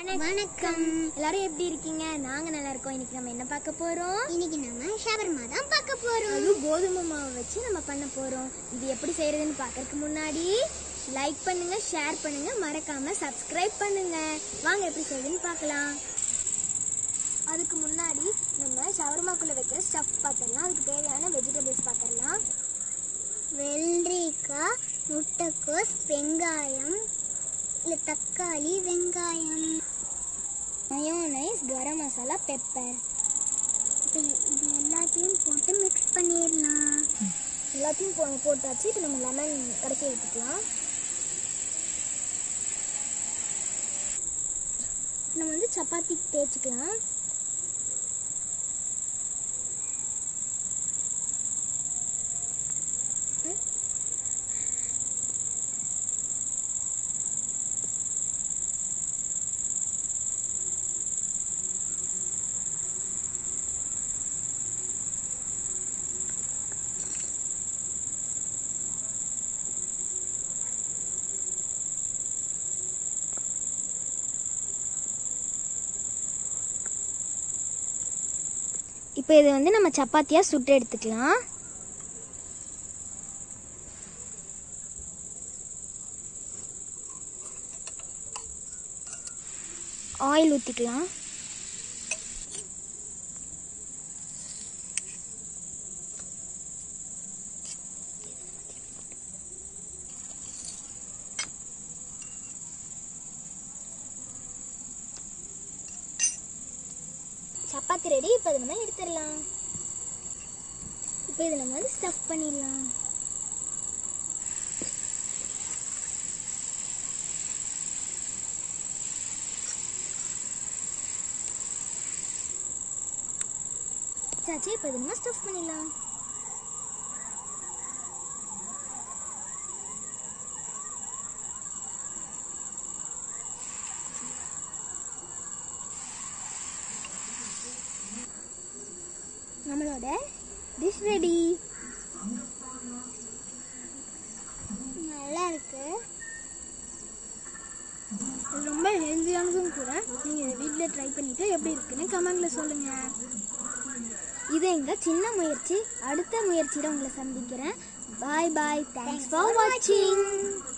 வணக்கம் எல்லாரும் எப்படி இருக்கீங்க நாங்க நல்லா இருக்கோம் இன்னைக்கு நம்ம என்ன பார்க்க போறோம் இன்னைக்கு நம்ம ஷவர்மா தான் பார்க்க போறோம் அதுவும் கோதுமை மாவு வச்சு நம்ம பண்ண போறோம் இது எப்படி செய்யறதுன்னு பார்க்கறதுக்கு முன்னாடி லைக் பண்ணுங்க ஷேர் பண்ணுங்க மறக்காம சப்ஸ்கிரைப் பண்ணுங்க வாங்க எப்படி செய்யுதுன்னு பார்க்கலாம் அதுக்கு முன்னாடி நம்ம ஷவர்மாக்குள்ள வைக்கிற ஸ்டஃப் பார்த்துடலாம் அதுக்கு தேவையான வெஜிடபிள்ஸ் பார்த்துடலாம் வெள்ளரிக்காய் முட்டைக்கோஸ் வெங்காயம் இல்ல தக்காளி வெங்காயம் மயோனைஸ் கரம் மசாலா பெப்பர் இப்போ இது எல்லாத்தையும் போட்டு மிக்ஸ் பண்ணிடலாம் எல்லாத்தையும் போ போட்டாச்சு இப்போ நம்ம லெமன் கடைசி ஊற்றிக்கலாம் நம்ம வந்து சப்பாத்தி தேய்ச்சிக்கலாம் இப்போ இது வந்து நம்ம சப்பாத்தியாக சுட்டு எடுத்துக்கலாம் ஆயில் ஊற்றிக்கலாம் சப்பாத்தி ரெடி இப்போ இது நம்ம எடுத்துடலாம் இப்போ இதை நம்ம வந்து ஸ்டஃப் பண்ணிடலாம் சாச்சி இப்போ இது நம்ம ஸ்டஃப் பண்ணிடலாம் நம்மளோட டிஷ் ரெடி நல்லா இருக்கு இது ரொம்ப ஹெல்த்தியானதும் கூட நீங்கள் இதை வீட்டில் ட்ரை பண்ணிவிட்டு எப்படி இருக்குன்னு கமெண்டில் சொல்லுங்கள் இது எங்கள் சின்ன முயற்சி அடுத்த முயற்சியில் உங்களை சந்திக்கிறேன் பாய் பாய் தேங்க்ஸ் ஃபார் வாட்சிங்